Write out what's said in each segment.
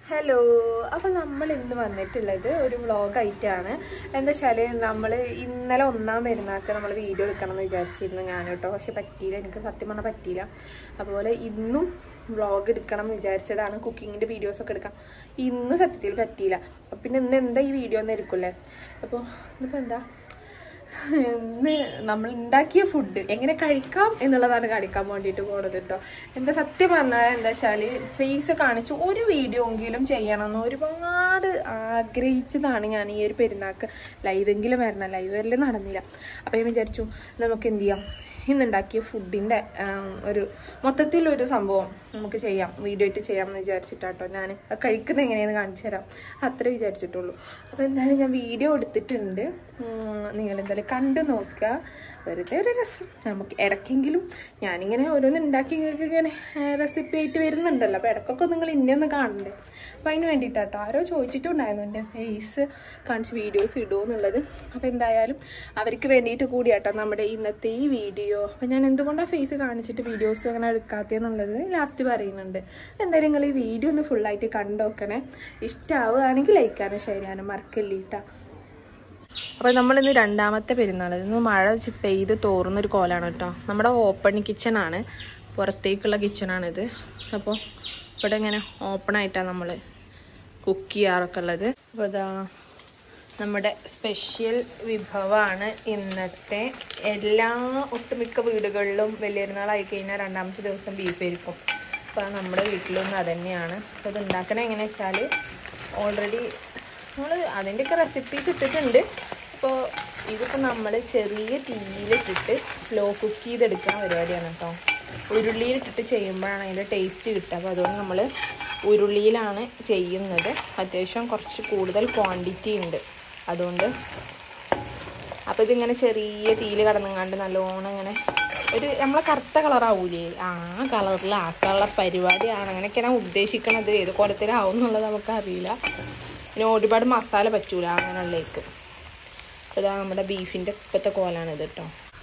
Hello അപ്പം നമ്മൾ ഇന്ന് വന്നിട്ടുള്ളത് ഒരു വ്ളോഗായിട്ടാണ് എന്താ വെച്ചാൽ നമ്മൾ ഇന്നലെ ഒന്നാം പെരുന്നാൾക്ക് നമ്മൾ വീഡിയോ എടുക്കണം എന്ന് വിചാരിച്ചിരുന്നു ഞാൻ കേട്ടോ പക്ഷെ പറ്റിയില്ല എനിക്ക് സത്യം പറഞ്ഞാൽ പറ്റിയില്ല അതുപോലെ ഇന്നും വ്ളോഗ് എടുക്കണം എന്ന് വിചാരിച്ചതാണ് കുക്കിങ്ങിൻ്റെ വീഡിയോസൊക്കെ എടുക്കാം ഇന്ന് സത്യത്തിൽ പറ്റിയില്ല അപ്പം പിന്നെ ഇന്ന് എന്താ ഈ വീഡിയോ എന്ന് എടുക്കില്ലേ അപ്പോൾ ഇന്നിപ്പോൾ എന്താ ഇന്ന് നമ്മൾ ഉണ്ടാക്കിയ ഫുഡ് എങ്ങനെ കഴിക്കാം എന്നുള്ളതാണ് കാണിക്കാൻ വേണ്ടിയിട്ട് പോണത് കേട്ടോ എന്താ സത്യം പറഞ്ഞാൽ എന്താ വെച്ചാൽ ഫേസ് കാണിച്ചു ഒരു വീഡിയോ എങ്കിലും ചെയ്യണമെന്ന് ഒരുപാട് ആഗ്രഹിച്ചതാണ് ഞാൻ ഈ ഒരു പെരുന്നാൾക്ക് ലൈവെങ്കിലും വരണം ലൈവ് വരല് നടന്നില്ല അപ്പം ഞാൻ വിചാരിച്ചു നമുക്ക് എന്ത് ചെയ്യാം ഇന്നുണ്ടാക്കിയ ഫുഡിൻ്റെ ഒരു മൊത്തത്തിലൊരു സംഭവം നമുക്ക് ചെയ്യാം വീഡിയോ ആയിട്ട് ചെയ്യാമെന്ന് വിചാരിച്ചിട്ടാട്ടോ ഞാൻ അത് കഴിക്കുന്നത് എങ്ങനെയാണെന്ന് കാണിച്ചു തരാം അത്രേ വിചാരിച്ചിട്ടുള്ളൂ അപ്പോൾ എന്തായാലും ഞാൻ വീഡിയോ എടുത്തിട്ടുണ്ട് നിങ്ങൾ എന്തായാലും കണ്ടു നോക്കുക വെറുതെ ഒരു രസം നമുക്ക് ഇടയ്ക്കെങ്കിലും ഞാനിങ്ങനെ ഓരോന്ന് ഉണ്ടാക്കി നിങ്ങൾക്ക് ഇങ്ങനെ റെസിപ്പി ആയിട്ട് വരുന്നുണ്ടല്ലോ അപ്പോൾ ഇടയ്ക്കൊക്കെ നിങ്ങൾ ഇന്നെ ഒന്ന് കാണണ്ടേ അപ്പോൾ അതിന് വേണ്ടിയിട്ടാട്ടോ ആരോ ചോദിച്ചിട്ടുണ്ടായിരുന്നു എൻ്റെ ഫേസ് കാണിച്ച് വീഡിയോസ് ഇടുമോ എന്നുള്ളത് അപ്പോൾ എന്തായാലും അവർക്ക് വേണ്ടിയിട്ട് കൂടിയാട്ടോ നമ്മുടെ ഇന്നത്തെ ഈ വീഡിയോ അപ്പോൾ ഞാൻ എന്തുകൊണ്ടാണ് ഫേസ് കാണിച്ചിട്ട് വീഡിയോസ് അങ്ങനെ എടുക്കാത്തതെന്നുള്ളത് ലാസ്റ്റ് പറയുന്നുണ്ട് എന്തായാലും നിങ്ങൾ ഈ വീഡിയോ ഒന്ന് ഫുള്ളായിട്ട് കണ്ടോക്കണേ ഇഷ്ടമാവുകയാണെങ്കിൽ ലൈക്കാനും ഷെയർ ചെയ്യാനും മറക്കല്ലേട്ടാ അപ്പോൾ നമ്മളിന്ന് രണ്ടാമത്തെ പെരുന്നാൾ ഇന്ന് മഴ ചി- പെയ്ത് തോറുന്നൊരു കോലാണ് കേട്ടോ നമ്മുടെ ഓപ്പൺ കിച്ചണാണ് പുറത്തേക്കുള്ള കിച്ചണാണിത് അപ്പോൾ ഇവിടെ ഇങ്ങനെ ഓപ്പൺ ആയിട്ടാണ് നമ്മൾ കുക്ക് ചെയ്യാറൊക്കെ ഉള്ളത് അപ്പോൾ ഇതാ നമ്മുടെ സ്പെഷ്യൽ വിഭവമാണ് ഇന്നത്തെ എല്ലാ ഒട്ടുമിക്ക വീടുകളിലും വലിയ പെരുന്നാളായി കഴിഞ്ഞാൽ രണ്ടാമത്തെ ദിവസം ബീഫ് ആയിരിക്കും അപ്പോൾ നമ്മുടെ വീട്ടിലൊന്നും അതന്നെയാണ് അപ്പോൾ ഇത് ഉണ്ടാക്കണത് എങ്ങനെയാണെന്ന് വെച്ചാൽ ഓൾറെഡി നമ്മൾ അതിൻ്റെയൊക്കെ റെസിപ്പീസ് ഇട്ടിട്ടുണ്ട് അപ്പോൾ ഇതിപ്പോൾ നമ്മൾ ചെറിയ തീയിലിട്ടിട്ട് സ്ലോ കുക്ക് ചെയ്തെടുക്കുന്ന പരിപാടിയാണ് കേട്ടോ ഉരുളിയിലിട്ടിട്ട് ചെയ്യുമ്പോഴാണ് അതിൻ്റെ ടേസ്റ്റ് കിട്ടുക അപ്പോൾ അതുകൊണ്ട് നമ്മൾ ഉരുളിയിലാണ് ചെയ്യുന്നത് അത്യാവശ്യം കുറച്ച് കൂടുതൽ ക്വാണ്ടിറ്റി ഉണ്ട് അതുകൊണ്ട് അപ്പോൾ ഇതിങ്ങനെ ചെറിയ തീയിൽ കടന്നങ്ങാണ്ട് നല്ലോണം ഇങ്ങനെ ഒരു നമ്മളെ കറുത്ത കളറാവൂലേ ആ കളറിൽ ആക്കാനുള്ള പരിപാടിയാണ് അങ്ങനെയൊക്കെയാണ് ഉദ്ദേശിക്കണത് ഏത് കോലത്തിലാവും എന്നുള്ളത് നമുക്കറിയില്ല പിന്നെ ഒരുപാട് മസാല പറ്റൂല അങ്ങനെയുള്ളേക്ക് ഇതാ നമ്മുടെ ബീഫിൻ്റെ ഇപ്പോഴത്തെ കോലാണിത് കേട്ടോ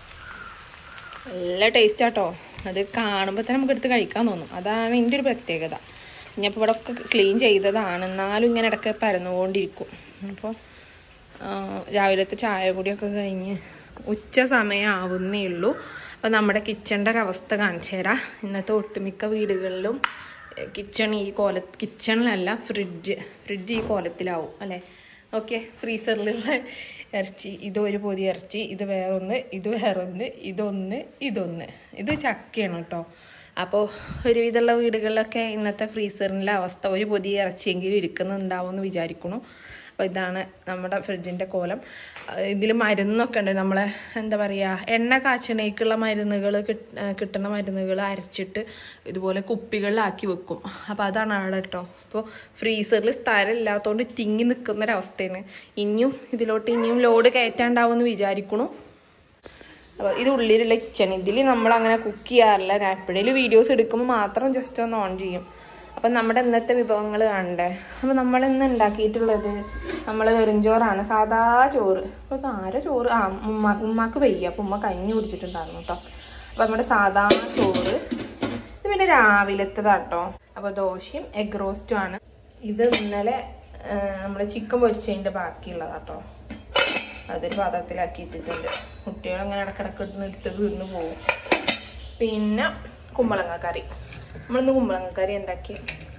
നല്ല ടേസ്റ്റ് ആട്ടോ അത് കാണുമ്പോൾ തന്നെ നമുക്ക് എടുത്ത് കഴിക്കാൻ തോന്നും അതാണ് ഇതിൻ്റെ ഒരു പ്രത്യേകത ഞാനിപ്പോൾ ഇവിടെ ഒക്കെ ക്ലീൻ ചെയ്തതാണ് എന്നാലും ഇങ്ങനെ ഇടയ്ക്ക് പരന്നുകൊണ്ടിരിക്കും അപ്പോൾ രാവിലത്തെ ചായ കൂടിയൊക്കെ കഴിഞ്ഞ് ഉച്ച സമയം ആവുന്നേ ഉള്ളൂ അപ്പോൾ നമ്മുടെ കിച്ചണിൻ്റെ ഒരു അവസ്ഥ കാണിച്ചു തരാം ഇന്നത്തെ ഒട്ടുമിക്ക വീടുകളിലും കിച്ചൺ ഈ കോല കിച്ചണിലല്ല ഫ്രിഡ്ജ് ഫ്രിഡ്ജ് ഈ കോലത്തിലാവും അല്ലേ ഓക്കെ ഫ്രീസറിലുള്ള ഇറച്ചി ഇത് ഒരു പൊതി ഇറച്ചി ഇത് വേറൊന്ന് ഇത് വേറൊന്ന് ഇതൊന്ന് ഇതൊന്ന് ഇത് ചക്കയാണ് കേട്ടോ അപ്പോൾ ഒരുവിധമുള്ള വീടുകളിലൊക്കെ ഇന്നത്തെ ഫ്രീസറിൻ്റെ അവസ്ഥ ഒരു പൊതി ഇറച്ചിയെങ്കിലും ഇരിക്കുന്നുണ്ടാവും എന്ന് വിചാരിക്കുന്നു അപ്പോൾ ഇതാണ് നമ്മുടെ ഫ്രിഡ്ജിൻ്റെ കോലം ഇതിൽ മരുന്നൊക്കെ ഉണ്ട് നമ്മളെ എന്താ പറയുക എണ്ണ കാച്ചണേക്കുള്ള മരുന്നുകൾ കിട്ടുന്ന മരുന്നുകൾ അരച്ചിട്ട് ഇതുപോലെ കുപ്പികളിലാക്കി വെക്കും അപ്പോൾ അതാണ് അവിടെ കേട്ടോ അപ്പോൾ ഫ്രീസറിൽ സ്ഥലം ഇല്ലാത്തതുകൊണ്ട് തിങ്ങി നിൽക്കുന്നൊരവസ്ഥയാണ് ഇനിയും ഇതിലോട്ട് ഇനിയും ലോഡ് കയറ്റാണ്ടാവുമെന്ന് വിചാരിക്കണു അപ്പോൾ ഇത് ഉള്ളിലുള്ള കിച്ചൺ ഇതിൽ നമ്മൾ അങ്ങനെ കുക്ക് ചെയ്യാറില്ല ഞാൻ എപ്പോഴേലും വീഡിയോസ് എടുക്കുമ്പോൾ മാത്രം ജസ്റ്റ് ഒന്ന് ഓൺ ചെയ്യും അപ്പം നമ്മുടെ ഇന്നത്തെ വിഭവങ്ങൾ കാണണ്ടേ അപ്പോൾ നമ്മൾ ഇന്ന് ഉണ്ടാക്കിയിട്ടുള്ളത് നമ്മൾ വെറുംചോറാണ് സാധാ ചോറ് അപ്പോൾ ആരോ ചോറ് ആ ഉമ്മ ഉമ്മാക്ക് വയ്യ അപ്പം ഉമ്മ കഞ്ഞി കുടിച്ചിട്ടുണ്ടായിരുന്നു കേട്ടോ അപ്പോൾ നമ്മുടെ സാധാ ചോറ് ഇത് പിന്നെ രാവിലത്തേതാട്ടോ അപ്പോൾ ദോശയും എഗ് റോസ്റ്റും ആണ് ഇത് ഇന്നലെ നമ്മൾ ചിക്കൻ പൊരിച്ചതിൻ്റെ ബാക്കിയുള്ളതാട്ടോ അതൊരു പാത്രത്തിലാക്കി വെച്ചിട്ടുണ്ട് കുട്ടികൾ ഇങ്ങനെ ഇടക്കിടക്ക് ഇടുന്ന് എടുത്ത് തിന്ന് പോകും പിന്നെ കുമ്പളങ്ങ കറി നമ്മളിന്ന് കുമ്പളങ്ങ കറി ഉണ്ടാക്കി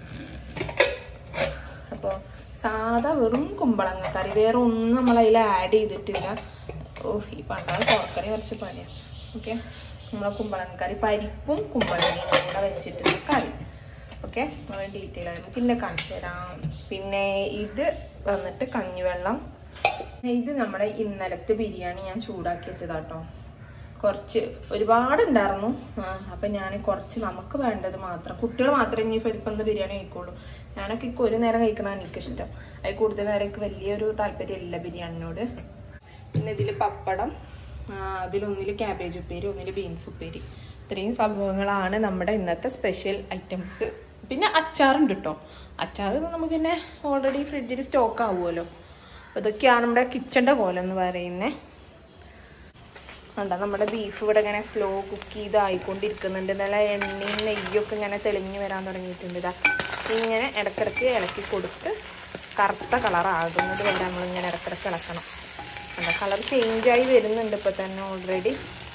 അപ്പോൾ സാധാ വെറും കുമ്പളങ്ങ കറി വേറെ ഒന്നും നമ്മൾ അതിൽ ആഡ് ചെയ്തിട്ടില്ല ഓ ഈ പണ്ടാണ് തുറക്കറി കുറച്ച് പണിയാണ് ഓക്കെ നമ്മളെ കുമ്പളങ്ങ കറി പരിപ്പും കുമ്പളങ്ങയും കൂടെ വെച്ചിട്ടുള്ള കറി ഓക്കെ നമ്മൾ ഡീറ്റെയിൽ ആയിട്ട് പിന്നെ കാണിച്ചു തരാം പിന്നെ ഇത് വന്നിട്ട് കഞ്ഞിവെള്ളം ഇത് നമ്മുടെ ഇന്നലത്തെ ബിരിയാണി ഞാൻ ചൂടാക്കി വെച്ചതാട്ടോ കുറച്ച് ഒരുപാട് ഉണ്ടായിരുന്നു അപ്പം ഞാൻ കുറച്ച് നമുക്ക് വേണ്ടത് മാത്രം കുട്ടികൾ മാത്രമേ ഇനി ഇപ്പം എന്താ ബിരിയാണി കഴിക്കുള്ളൂ ഞാനൊക്കെ ഇക്ക് ഒരു നേരം കഴിക്കണതാണ് എനിക്കിഷ്ടം അതിൽ കൂടുതൽ നേരം എനിക്ക് വലിയൊരു താല്പര്യമില്ല ബിരിയാണിനോട് പിന്നെ ഇതിൽ പപ്പടം ആ, അതിലൊന്നിൽ ക്യാബേജ് ഉപ്പേരി ഒന്നിൽ ബീൻസ് ഉപ്പേരി ഇത്രയും സംഭവങ്ങളാണ് നമ്മുടെ ഇന്നത്തെ സ്പെഷ്യൽ ഐറ്റംസ് പിന്നെ അച്ചാറുണ്ട് കേട്ടോ അച്ചാർ നമുക്ക് പിന്നെ ഓൾറെഡി ഫ്രിഡ്ജിൽ സ്റ്റോക്ക് ആവുമല്ലോ ഇതൊക്കെയാണ് നമ്മുടെ കിച്ചൻ്റെ കോലം എന്ന് പറയുന്നത് കണ്ടോ നമ്മുടെ ബീഫ് ഇവിടെ ഇങ്ങനെ സ്ലോ കുക്ക് ചെയ്ത് ആയിക്കൊണ്ടിരിക്കുന്നുണ്ട് നല്ല എണ്ണയും നെയ്യൊക്കെ ഇങ്ങനെ തെളിഞ്ഞു വരാൻ തുടങ്ങിയിട്ടുണ്ട് ഇതാ ഇങ്ങനെ ഇടക്കിടക്ക് ഇളക്കി കൊടുത്ത് കറുത്ത കളറാകുന്നത് വരെ നമ്മളിങ്ങനെ ഇടക്കിടക്ക് ഇളക്കണം എന്താ കളർ ചേഞ്ചായി വരുന്നുണ്ട് ഇപ്പോൾ തന്നെ ഓൾറെഡി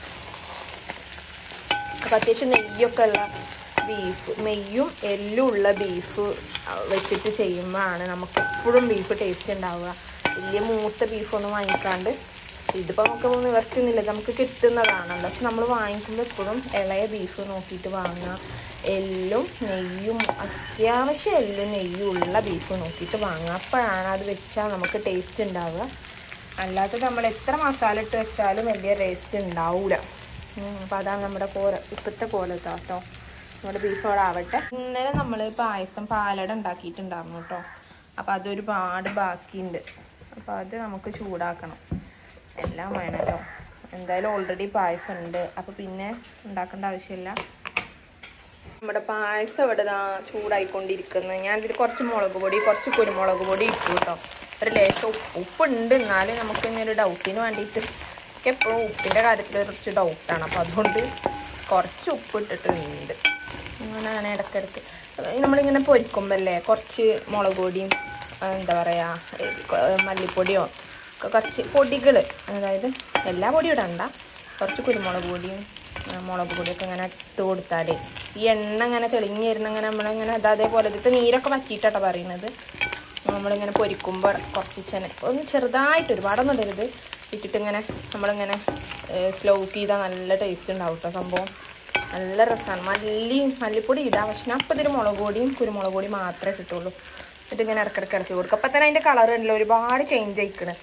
അപ്പം അത്യാവശ്യം നെയ്യൊക്കെ ഉള്ള ബീഫ് നെയ്യും എല്ലും ഉള്ള ബീഫ് വെച്ചിട്ട് ചെയ്യുമ്പോഴാണ് നമുക്ക് എപ്പോഴും ബീഫ് ടേസ്റ്റ് ഉണ്ടാവുക വലിയ മൂത്ത ബീഫൊന്നും വാങ്ങിക്കാണ്ട് ഇതിപ്പോൾ നമുക്ക് നിവർത്തുന്നില്ല നമുക്ക് കിട്ടുന്നതാണല്ലോ പക്ഷെ നമ്മൾ വാങ്ങിക്കുമ്പോൾ എപ്പോഴും ഇളയ ബീഫ് നോക്കിയിട്ട് വാങ്ങുക എല്ലും നെയ്യും അത്യാവശ്യം എല്ലും നെയ്യും ഉള്ള ബീഫ് നോക്കിയിട്ട് വാങ്ങുക അപ്പോഴാണ് അത് വെച്ചാൽ നമുക്ക് ടേസ്റ്റ് ഉണ്ടാവുക അല്ലാതെ നമ്മൾ എത്ര മസാല ഇട്ട് വെച്ചാലും വലിയ ടേസ്റ്റ് ഉണ്ടാവില്ല അപ്പോൾ അതാണ് നമ്മുടെ കോര ഇപ്പോഴത്തെ കോലത്താ കേട്ടോ നമ്മുടെ ബീഫ് അവിടെ ആവട്ടെ ഇന്നലെ നമ്മൾ പായസം പാലട ഉണ്ടാക്കിയിട്ടുണ്ടായിരുന്നു കേട്ടോ അപ്പോൾ അതൊരുപാട് ബാക്കിയുണ്ട് അപ്പോൾ അത് നമുക്ക് ചൂടാക്കണം എല്ലാം വേണമല്ലോ എന്തായാലും ഓൾറെഡി പായസം ഉണ്ട് അപ്പോൾ പിന്നെ ഉണ്ടാക്കേണ്ട ആവശ്യമില്ല നമ്മുടെ പായസം ഇവിടെ ദാ ചൂടായിക്കൊണ്ടിരിക്കുന്നത് ഞാൻ ഇതിൽ കുറച്ച് മുളക് പൊടി കുറച്ച് കുരുമുളക് പൊടി ഇട്ടു കേട്ടോ ഒരു ലേശം ഉപ്പ് ഉപ്പുണ്ട് എന്നാലും നമുക്ക് ഇങ്ങനെ ഒരു ഡൗട്ടിന് വേണ്ടിയിട്ട് എനിക്ക് എപ്പോഴും ഉപ്പിൻ്റെ കാര്യത്തിൽ കുറച്ച് ഡൗട്ടാണ് അപ്പോൾ അതുകൊണ്ട് കുറച്ച് ഉപ്പ് ഇട്ടിട്ടുണ്ട് അങ്ങനെ അങ്ങനെ ഇടയ്ക്കിടയ്ക്ക് നമ്മളിങ്ങനെ പൊരിക്കുമ്പല്ലേ കുറച്ച് മുളക് പൊടിയും ആ, എന്താ പറയുക മല്ലിപ്പൊടിയോ ഒക്കെ കുറച്ച് പൊടികൾ അതായത് എല്ലാ പൊടിയും ഇടണ്ട കുറച്ച് കുരുമുളക് പൊടിയും ആ, മുളക് പൊടിയൊക്കെ ഇങ്ങനെ ഇട്ട് കൊടുത്താൽ ഈ എണ്ണ ഇങ്ങനെ തെളിഞ്ഞ് വരുന്ന ഇങ്ങനെ നമ്മളിങ്ങനെ അത് അതേപോലെ ഇതിട്ട് നീരൊക്കെ വറ്റിയിട്ടാട്ടോ പറയുന്നത് നമ്മളിങ്ങനെ പൊരിക്കുമ്പോൾ കുറച്ച് ചെന ഒന്ന് ചെറുതായിട്ട് ഒരുപാടൊന്നും ഇടരുത് ഇട്ടിട്ട് ഇങ്ങനെ നമ്മളിങ്ങനെ സ്ലോ ചെയ്താൽ നല്ല ടേസ്റ്റ് ഉണ്ടാവും കേട്ടോ സംഭവം നല്ല രസമാണ് മല്ലി മല്ലിപ്പൊടി ഇടാം പക്ഷെ ഞാൻ അപ്പം ഇതിൽ മുളക് പൊടിയും കുരുമുളക് പൊടിയും മാത്രമേ കിട്ടുള്ളൂ എന്നിട്ട് ഇങ്ങനെ ഇടക്കിടക്ക് ഇറക്കി കൊടുക്കും അപ്പം തന്നെ അതിൻ്റെ കളർ ഉണ്ടല്ലോ ഒരുപാട് ചേഞ്ച് ആയിക്കണ്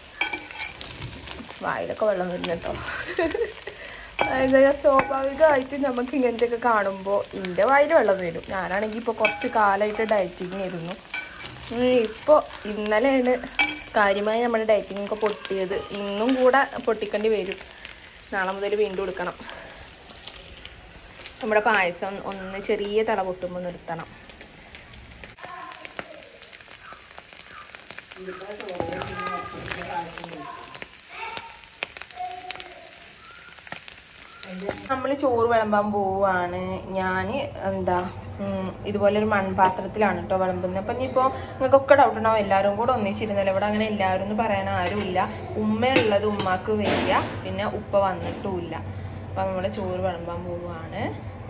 വായിലൊക്കെ വെള്ളം വരുന്നു കേട്ടോ അതായത് സ്വാഭാവികമായിട്ട് നമുക്ക് ഇങ്ങനത്തെയൊക്കെ കാണുമ്പോൾ എൻ്റെ വായിൽ വെള്ളം വരും ഞാനാണെങ്കിൽ ഇപ്പോൾ കുറച്ച് കാലമായിട്ട് ഡയറ്റിങ് ആയിരുന്നു ഇപ്പോൾ ഇന്നലെയാണ് കാര്യമായി നമ്മുടെ ഡയറ്റിംഗ് ഒക്കെ പൊട്ടിയത് ഇന്നും കൂടെ പൊട്ടിക്കേണ്ടി വരും നാളെ മുതൽ വീണ്ടും എടുക്കണം നമ്മുടെ പായസം ഒന്ന് ചെറിയ തള പൊട്ടുമ്പോൾ നിർത്തണം നമ്മൾ ചോറ് വിളമ്പാൻ പോവാണ് ഞാൻ എന്താ ഉം, ഇതുപോലെ ഒരു മൺപാത്രത്തിലാണ് കേട്ടോ വിളമ്പുന്നത് അപ്പം ഇനിയിപ്പോൾ നിങ്ങൾക്കൊക്കെ ഡൗട്ട് ഉണ്ടാവും എല്ലാവരും കൂടെ ഒന്നിച്ചിരുന്നല്ലോ ഇവിടെ അങ്ങനെ എല്ലാവരും എന്ന് പറയാൻ ആരുമില്ല ഉമ്മയുള്ളത് ഉമ്മാക്ക് വയ്യ പിന്നെ ഉപ്പ വന്നിട്ടുമില്ല അപ്പം നമ്മൾ ചോറ് വിളമ്പാൻ പോവാണ്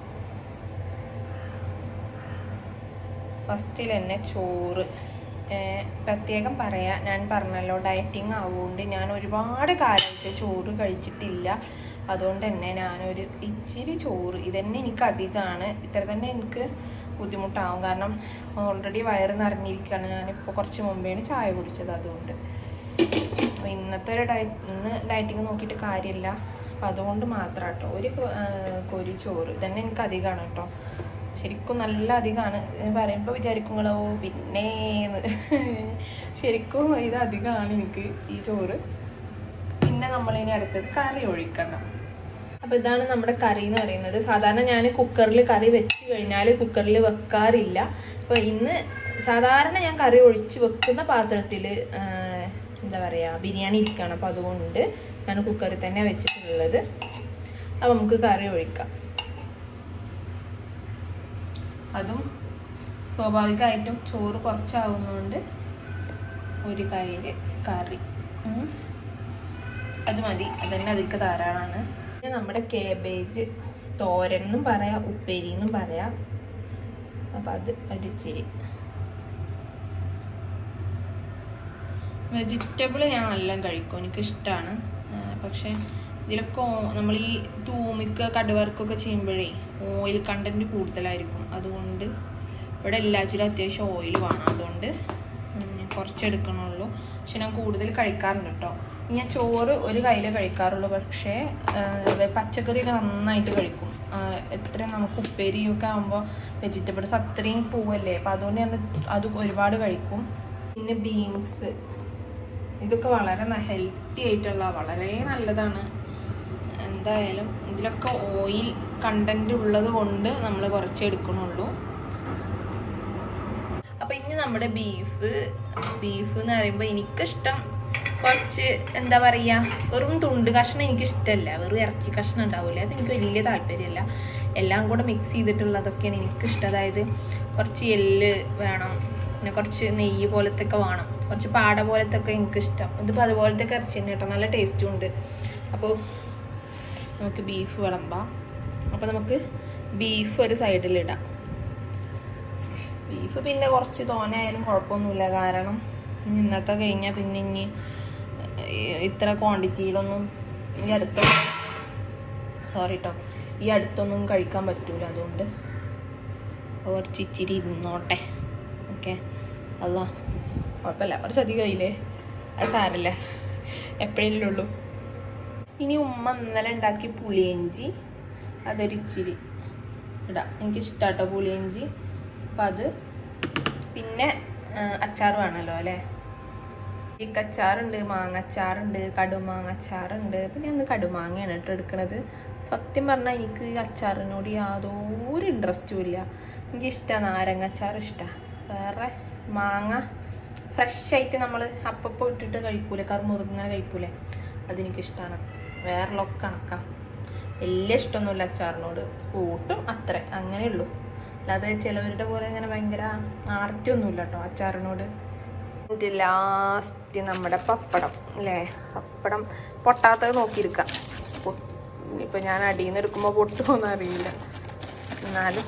ഫസ്റ്റിൽ തന്നെ ചോറ് ഏർ പ്രത്യേകം പറയാം ഞാൻ പറഞ്ഞല്ലോ ഡയറ്റിങ് ആവുകൊണ്ട് ഞാൻ ഒരുപാട് കാലമായിട്ട് ചോറ് കഴിച്ചിട്ടില്ല അതുകൊണ്ട് തന്നെ ഞാനൊരു ഇച്ചിരി ചോറ് ഇതന്നെ എനിക്ക് അധികമാണ് ഇത്ര തന്നെ എനിക്ക് ബുദ്ധിമുട്ടാവും കാരണം ഓൾറെഡി വയറ് നിറഞ്ഞിരിക്കുകയാണ് ഞാനിപ്പോൾ കുറച്ച് മുമ്പേണ് ചായ കുടിച്ചത് അതുകൊണ്ട് അപ്പോൾ ഇന്നത്തെ ഒരു ഡയറ്റ് ഇന്ന് ഡയറ്റിങ് നോക്കിയിട്ട് കാര്യമില്ല അപ്പം അതുകൊണ്ട് മാത്രം കേട്ടോ ഒരു കൊ- ആ, കൊരി ചോറ് ഇതന്നെ എനിക്ക് അധികമാണ് കേട്ടോ ശരിക്കും നല്ല അധികമാണ് പറയുമ്പോൾ വിചാരിക്കുങ്ങളോ പിന്നേന്ന് ശരിക്കും ഇത് അധികമാണ് എനിക്ക് ഈ ചോറ് പിന്നെ നമ്മളിനി അടുത്തത് കറി ഒഴിക്കണം അപ്പോൾ ഇതാണ് നമ്മുടെ കറി എന്ന് പറയുന്നത് സാധാരണ ഞാൻ കുക്കറിൽ കറി വെച്ച് കഴിഞ്ഞാൽ കുക്കറിൽ വെക്കാറില്ല അപ്പോൾ ഇന്ന് സാധാരണ ഞാൻ കറി ഒഴിച്ച് വെക്കുന്ന പാത്രത്തിൽ എന്താ പറയുക ബിരിയാണി ഇരിക്കുകയാണ് അപ്പോൾ അതുകൊണ്ട് ഞാൻ കുക്കറിൽ തന്നെ വെച്ചിട്ടുള്ളത് അപ്പോൾ നമുക്ക് കറി ഒഴിക്കാം അതും സ്വാഭാവികമായിട്ടും ചോറ് കുറച്ചാവുന്നതുകൊണ്ട് ഒരു കയ്യിൽ കറി ഉം. അത് മതി അതന്നെ അതൊക്കെ ധാരാളമാണ് പിന്നെ നമ്മുടെ കേബേജ് തോരൻ എന്നും പറയാം ഉപ്പേരി എന്നും പറയാം അപ്പം അത് ഒരിച്ചിരി വെജിറ്റബിൾ ഞാൻ എല്ലാം കഴിക്കും എനിക്കിഷ്ടമാണ് പക്ഷേ ഇതിലൊക്കെ നമ്മൾ ഈ തൂമിക്ക കടുവർക്കൊക്കെ ചെയ്യുമ്പോഴേ ഓയിൽ കണ്ടന്റ് കൂടുതലായിരിക്കും അതുകൊണ്ട് ഇവിടെ എല്ലാച്ചിലും അത്യാവശ്യം ഓയിൽ വേണം അതുകൊണ്ട് ഉം, ഞാൻ കുറച്ചെടുക്കണുള്ളൂ പക്ഷെ ഞാൻ കൂടുതൽ കഴിക്കാറുണ്ട് കേട്ടോ ഞാൻ ചോറ് ഒരു കയ്യിൽ കഴിക്കാറുള്ളൂ പക്ഷേ ആ, പച്ചക്കറിയൊക്കെ നന്നായിട്ട് കഴിക്കും ആ, എത്ര നമുക്ക് ഉപ്പേരിയൊക്കെ ആകുമ്പോൾ വെജിറ്റബിൾസ് അത്രയും പോവല്ലേ അപ്പം അതുകൊണ്ട് ഞാൻ അത് ഒരുപാട് കഴിക്കും പിന്നെ ബീൻസ് ഇതൊക്കെ വളരെ ഹെൽത്തി ആയിട്ടുള്ള വളരെ നല്ലതാണ് എന്തായാലും ഇതിലൊക്കെ ഓയിൽ കണ്ടന്റ് ഉള്ളത് കൊണ്ട് നമ്മൾ കുറച്ചേ എടുക്കണുള്ളൂ അപ്പൊ ഇനി നമ്മുടെ ബീഫ് ബീഫ് എന്ന് പറയുമ്പോൾ എനിക്കിഷ്ടം കുറച്ച് എന്താ പറയാ വെറും തുണ്ട് കഷ്ണം എനിക്ക് ഇഷ്ടമല്ല വെറും ഇറച്ചി കഷ്ണം ഉണ്ടാവില്ല അത് എനിക്ക് വലിയ താല്പര്യമില്ല എല്ലാം കൂടെ മിക്സ് ചെയ്തിട്ടുള്ളതൊക്കെയാണ് എനിക്കിഷ്ടം അതായത് കുറച്ച് എല്ല് വേണം പിന്നെ കുറച്ച് നെയ്യ് പോലത്തെ ഒക്കെ വേണം കുറച്ച് പാട പോലത്തെ ഒക്കെ എനിക്ക് ഇഷ്ടം ഇതിപ്പോൾ അതുപോലത്തെ ഒക്കെ ഇറച്ചി തന്നെ കേട്ടോ നല്ല ടേസ്റ്റും ഉണ്ട് അപ്പോൾ നമുക്ക് ബീഫ് വിളമ്പാം അപ്പോൾ നമുക്ക് ബീഫ് ഒരു സൈഡിലിടാം ബീഫ് പിന്നെ കുറച്ച് തോനെയായാലും കുഴപ്പമൊന്നുമില്ല കാരണം ഇനി ഇന്നത്തെ കഴിഞ്ഞാൽ പിന്നെ ഇനി ഏർ ഇത്ര ക്വാണ്ടിറ്റിയിലൊന്നും ഈ അടുത്ത സോറി കേട്ടോ ഈ അടുത്തൊന്നും കഴിക്കാൻ പറ്റൂല അതുകൊണ്ട് കുറച്ച് ഇച്ചിരി ഇരുന്നോട്ടെ ഓക്കെ അല്ല കുഴപ്പമില്ല കുറച്ചധികം ആയില്ലേ അത് സാരല്ല എപ്പോഴെങ്കിലും ഉള്ളൂ ഇനി ഉമ്മ ഇന്നലെ ഉണ്ടാക്കി പുളിയഞ്ചി അതൊരു ഇച്ചിരി ഇടാം എനിക്കിഷ്ടാട്ടോ പുളിയഞ്ചി അപ്പം അത് പിന്നെ അച്ചാർ വേണമല്ലോ അല്ലേ അച്ചാറുണ്ട് മാങ്ങ അച്ചാറുണ്ട് കടുമാങ്ങ അച്ചാറുണ്ട് പിന്നെ അന്ന് കടുമാങ്ങയാണ് കേട്ടോ എടുക്കണത് സത്യം പറഞ്ഞാൽ എനിക്ക് ഈ അച്ചാറിനോട് യാതൊരു ഇൻട്രസ്റ്റും ഇല്ല എനിക്ക് ഇഷ്ടമാണ് നാരങ്ങ അച്ചാർ ഇഷ്ടമാണ് വേറെ മാങ്ങ ഫ്രഷ് ആയിട്ട് നമ്മൾ അപ്പപ്പോൾ ഇട്ടിട്ട് കഴിക്കൂലേ കറുമുറുങ്ങനെ കഴിക്കൂലേ അതെനിക്കിഷ്ടമാണ് വേറെയുള്ളതൊക്കെ കണക്കാം വലിയ ഇഷ്ടമൊന്നുമില്ല അച്ചാറിനോട് കൂട്ടും അത്ര അങ്ങനെയുള്ളൂ അല്ലാതെ ചിലവരുടെ പോലെ ഇങ്ങനെ ഭയങ്കര ആർത്തിയൊന്നുമില്ല കേട്ടോ അച്ചാറിനോട് എന്നിട്ട് ലാസ്റ്റ് നമ്മുടെ പപ്പടം അല്ലേ പപ്പടം പൊട്ടാത്തത് നോക്കിയെടുക്കാം ഇപ്പം ഞാൻ അടിയിൽ നിന്ന് എടുക്കുമ്പോൾ പൊട്ടുമോന്ന് അറിയില്ല എന്നാലും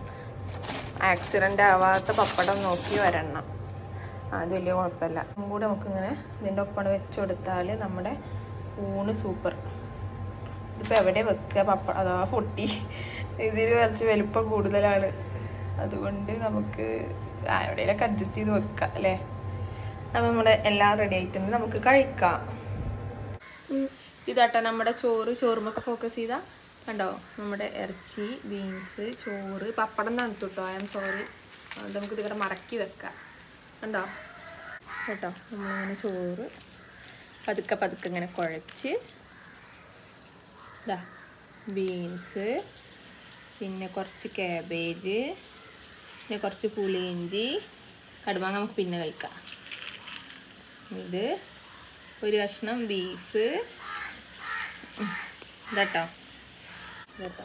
ആക്സിഡൻ്റ് ആവാത്ത പപ്പടം നോക്കി വരണം അത് വലിയ കുഴപ്പമില്ല ഒന്നും കൂടെ നമുക്കിങ്ങനെ ഇതിൻ്റെ ഒപ്പം വെച്ച് കൊടുത്താൽ നമ്മുടെ ഊണ് സൂപ്പർ ഇതിപ്പോൾ എവിടെ വെക്കുക പപ്പ അഥവാ പൊട്ടി ഇതിന് കുറച്ച് വലുപ്പം കൂടുതലാണ് അതുകൊണ്ട് നമുക്ക് ആ എവിടെയെങ്കിലൊക്കെ അഡ്ജസ്റ്റ് ചെയ്ത് വെക്കാം അല്ലേ അപ്പം നമ്മുടെ എല്ലാം റെഡി ആയിട്ടുണ്ട് നമുക്ക് കഴിക്കാം ഇതാട്ടോ നമ്മുടെ ചോറ് ചോറുമൊക്കെ ഫോക്കസ് ചെയ്താൽ കണ്ടോ നമ്മുടെ ഇറച്ചി ബീൻസ് ചോറ് പപ്പടം തണുത്തു കേട്ടോ ഐ എം സോറി അതുകൊണ്ട് നമുക്ക് ഇതിങ്ങനെ മടക്കി വെക്കാം കണ്ടോ കേട്ടോ നമ്മളിങ്ങനെ ചോറ് പതുക്കെ പതുക്കെ ഇങ്ങനെ കുഴച്ച് ഇതാ ബീൻസ് പിന്നെ കുറച്ച് കാബേജ് പിന്നെ കുറച്ച് പുളിയിഞ്ചി കടുമാങ്ങ നമുക്ക് പിന്നെ കഴിക്കാം ഇത് ഒരു കഷ്ണം ബീഫ് ഇതാട്ടോ ഇതാട്ടോ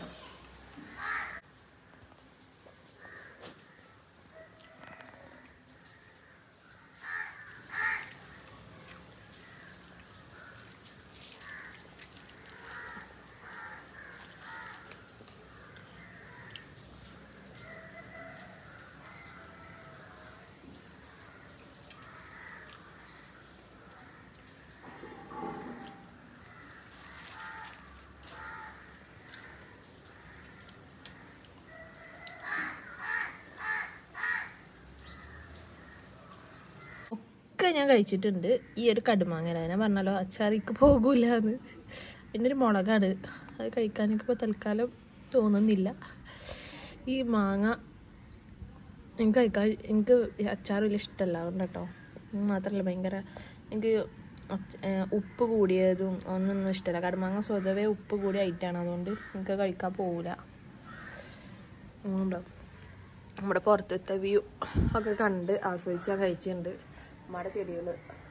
ഒക്കെ ഞാൻ കഴിച്ചിട്ടുണ്ട് ഈ ഒരു കടുമാങ്ങ ഞാൻ പറഞ്ഞല്ലോ അച്ചാറിക്ക് പോകൂല എന്ന് പിന്നെ ഒരു മുളകാണ് അത് കഴിക്കാൻ എനിക്കിപ്പോൾ തൽക്കാലം തോന്നുന്നില്ല ഈ മാങ്ങ എനിക്ക് കഴിക്കാൻ എനിക്ക് അച്ചാർ വലിയ ഇഷ്ടമല്ല അതുകൊണ്ട് കേട്ടോ മാത്രമല്ല ഭയങ്കര എനിക്ക് അച്ച- ഏഹ് ഉപ്പ് കൂടിയതും ഒന്നൊന്നും ഇഷ്ടമല്ല കടുമാങ്ങ സ്വതവേ ഉപ്പ് കൂടിയ ഐറ്റാണ് അതുകൊണ്ട് എനിക്ക് കഴിക്കാൻ പോവില്ല അതുകൊണ്ടോ നമ്മുടെ പുറത്തത്തെ വ്യൂ ഒക്കെ കണ്ട് ആസ്വദിച്ച് ഞാൻ കഴിച്ചിട്ടുണ്ട് നമ്മുടെ ചെടികൾ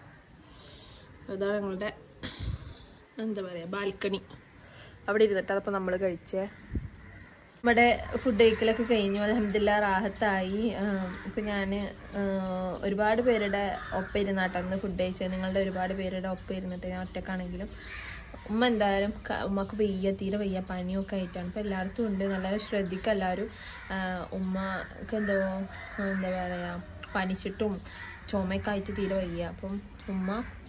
ഇതാണ് ഞങ്ങളുടെ എന്താ പറയുക ബാൽക്കണി അവിടെ ഇരുന്നിട്ട് അതപ്പോൾ നമ്മൾ കഴിച്ചേ നമ്മുടെ ഫുഡ് കഴിക്കലൊക്കെ കഴിഞ്ഞു അലഹമില്ല റാഹത്തായി ഇപ്പം ഞാൻ ഒരുപാട് പേരുടെ ഒപ്പം ഇരുന്നാട്ടോ അന്ന് ഫുഡ് കഴിച്ചത് നിങ്ങളുടെ ഒരുപാട് പേരുടെ ഒപ്പം ഇരുന്നിട്ട് ഞാൻ ഒറ്റക്കാണെങ്കിലും ഉമ്മ എന്തായാലും ക- ഉമ്മക്ക് വയ്യ തീരെ വയ്യ പനിയൊക്കെ ആയിട്ടാണ് ഇപ്പം എല്ലായിടത്തും ഉണ്ട് നല്ല ശ്രദ്ധിക്കുക എല്ലാവരും ആ, ഉമ്മക്ക് എന്തോ എന്താ പറയുക പനിച്ചിട്ടും ചുമയൊക്കെ ആയിട്ട് തീരെ വയ്യ അപ്പം ഉമ്മ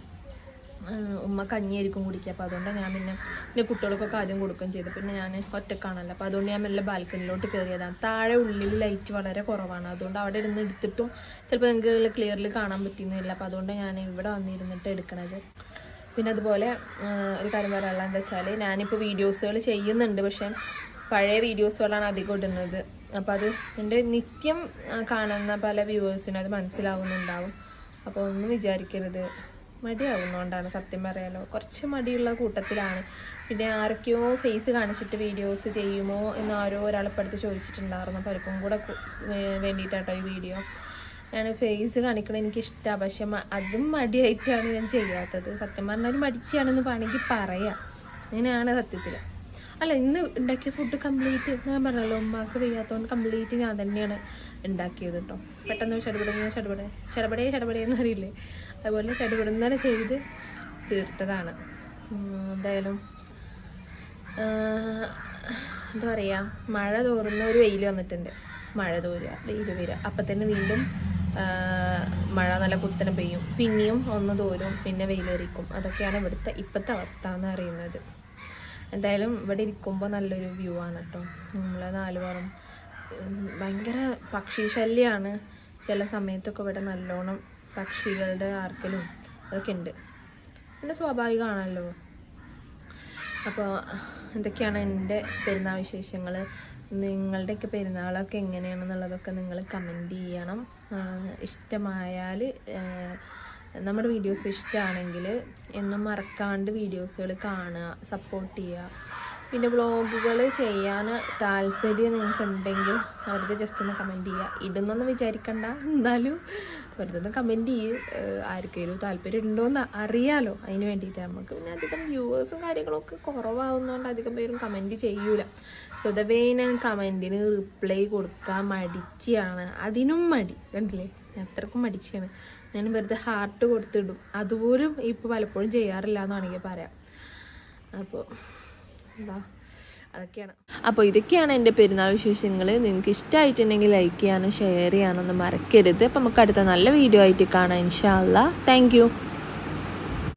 ആഹ് ഉമ്മ കഞ്ഞിയായിരിക്കും കുടിക്കുക അപ്പോൾ അതുകൊണ്ട് ഞാൻ പിന്നെ പിന്നെ കുട്ടികൾക്കൊക്കെ ആദ്യം കൊടുക്കുകയും ചെയ്തു പിന്നെ ഞാൻ ഒറ്റക്കാണല്ലോ അപ്പോൾ അതുകൊണ്ട് ഞാൻ മെല്ലെ ബാൽക്കണിയിലോട്ട് കയറിയതാണ് താഴെ ഉള്ളിൽ ലൈറ്റ് വളരെ കുറവാണ് അതുകൊണ്ട് അവിടെ ഇരുന്ന് എടുത്തിട്ടും ചിലപ്പോൾ നിങ്ങൾക്ക് ക്ലിയറിൽ കാണാൻ പറ്റുന്നില്ല അപ്പോൾ അതുകൊണ്ട് ഞാൻ ഇവിടെ വന്നിരുന്നിട്ട് എടുക്കണത് പിന്നെ അതുപോലെ ആഹ് ഒരു കാര്യം പറയാനുള്ള എന്താ വെച്ചാൽ ഞാനിപ്പോൾ വീഡിയോസുകൾ ചെയ്യുന്നുണ്ട് പക്ഷേ പഴയ വീഡിയോസുകളാണ് അധികം ഇടുന്നത് അപ്പോൾ അത് എൻ്റെ നിത്യം ആ, കാണുന്ന പല വ്യൂവേഴ്സിനും അത് മനസ്സിലാവുന്നുണ്ടാവും അപ്പോൾ ഒന്നും വിചാരിക്കരുത് മടിയാവുന്നതുകൊണ്ടാണ് സത്യം പറയാലോ കുറച്ച് മടിയുള്ള കൂട്ടത്തിലാണ് പിന്നെ ആരൊക്കെയോ ഫേസ് കാണിച്ചിട്ട് വീഡിയോസ് ചെയ്യുമോ എന്ന് ആരോ ഒരാളെപ്പടുത്ത് ചോദിച്ചിട്ടുണ്ടായിരുന്നു അപ്പോൾ അവർക്കും കൂടെ കു- വേ- വേണ്ടിയിട്ടാട്ടോ ഈ വീഡിയോ ഞാൻ ഫേസ് കാണിക്കണത് എനിക്ക് ഇഷ്ടമാണ് പക്ഷെ മ- അതും മടിയായിട്ടാണ് ഞാൻ ചെയ്യാത്തത് സത്യം പറഞ്ഞാൽ ഒരു മടിച്ചാണെന്ന് വേണമെങ്കിൽ പറയാം അങ്ങനെയാണ് സത്യത്തിൽ അല്ല ഇന്ന് ഉണ്ടാക്കിയ ഫുഡ് കംപ്ലീറ്റ് ഞാൻ പറഞ്ഞല്ലോ ഉമ്മാക്ക് വയ്യാത്തതുകൊണ്ട് കംപ്ലീറ്റ് ഞാൻ തന്നെയാണ് ഉണ്ടാക്കിയത് കേട്ടോ പെട്ടെന്ന് ചടുപടങ്ങ ചടുപടേ ചടപടേ ചടപടേ എന്ന് അറിയില്ലേ അതുപോലെ ചടുപടുന്നനെ ചെയ്ത് തീർത്തതാണ് ഉം, എന്തായാലും ആഹ്, എന്താ പറയുക മഴ തോറുന്ന ഒരു വെയിൽ വന്നിട്ടുണ്ട് മഴ തോരുക വെയിൽ വരിക അപ്പം തന്നെ വീണ്ടും ആഹ്, മഴ നല്ല കുത്തനെ പെയ്യും പിന്നെയും ഒന്ന് തോരും പിന്നെ വെയിലെറിക്കും അതൊക്കെയാണ് ഇവിടുത്തെ ഇപ്പോഴത്തെ അവസ്ഥ എന്ന് അറിയുന്നത് എന്തായാലും ഇവിടെ ഇരിക്കുമ്പോൾ നല്ലൊരു വ്യൂ ആണ് കേട്ടോ നമ്മളെ നാലുപുറം ഉം, ഭയങ്കര പക്ഷി ശല്യമാണ് ചില സമയത്തൊക്കെ ഇവിടെ നല്ലോണം പക്ഷികളുടെ ആർക്കലും അതൊക്കെ ഉണ്ട് പിന്നെ സ്വാഭാവികമാണല്ലോ അപ്പോൾ ഇതൊക്കെയാണ് എൻ്റെ പെരുന്നാൾ വിശേഷങ്ങൾ നിങ്ങളുടെയൊക്കെ പെരുന്നാളൊക്കെ എങ്ങനെയാണെന്നുള്ളതൊക്കെ നിങ്ങൾ കമൻറ്റ് ചെയ്യണം ഇഷ്ടമായാൽ നമ്മുടെ വീഡിയോസ് ഇഷ്ടമാണെങ്കിൽ എന്നും മറക്കാണ്ട് വീഡിയോസുകൾ കാണുക സപ്പോർട്ട് ചെയ്യുക പിന്നെ വ്ളോഗുകൾ ചെയ്യാൻ താല്പര്യം നിങ്ങൾക്ക് ഉണ്ടെങ്കിൽ വെറുതെ ജസ്റ്റ് ഒന്ന് കമൻറ്റ് ചെയ്യുക ഇടുന്നൊന്നും വിചാരിക്കണ്ട എന്നാലും വെറുതെ ഒന്ന് കമൻറ്റ് ചെയ്യ് ഏഹ് ആർക്കെങ്കിലും താല്പര്യം ഉണ്ടോയെന്ന് അറിയാലോ അതിന് വേണ്ടിയിട്ട് നമുക്ക് പിന്നെ അധികം വ്യൂവേഴ്സും കാര്യങ്ങളൊക്കെ കുറവാകുന്നതുകൊണ്ട് അധികം പേരും കമൻറ്റ് ചെയ്യൂല സ്വതവേ ഞാൻ കമൻറ്റിന് റിപ്ലൈ കൊടുക്കാൻ മടിച്ചാണ് അതിനും മടി കണ്ടില്ലേ ഞാൻ അത്രക്കും മടിച്ചാണ് ഞാൻ വെറുതെ ഹാർട്ട് കൊടുത്തിടും അതുപോലും ഇപ്പോൾ പലപ്പോഴും ചെയ്യാറില്ല എന്ന് വേണമെങ്കിൽ പറയാം അപ്പോൾ എന്താ അതൊക്കെയാണ് അപ്പോൾ ഇതൊക്കെയാണ് എൻ്റെ പെരുന്നാൾ വിശേഷങ്ങൾ നിങ്ങൾക്ക് ഇഷ്ടമായിട്ടുണ്ടെങ്കിൽ ലൈക്ക് ചെയ്യാനും ഷെയർ ചെയ്യാനൊന്നും മറക്കരുത് അപ്പോൾ നമുക്ക് അടുത്ത നല്ല വീഡിയോ ആയിട്ട് കാണാം ഇൻഷാല്ല താങ്ക് യു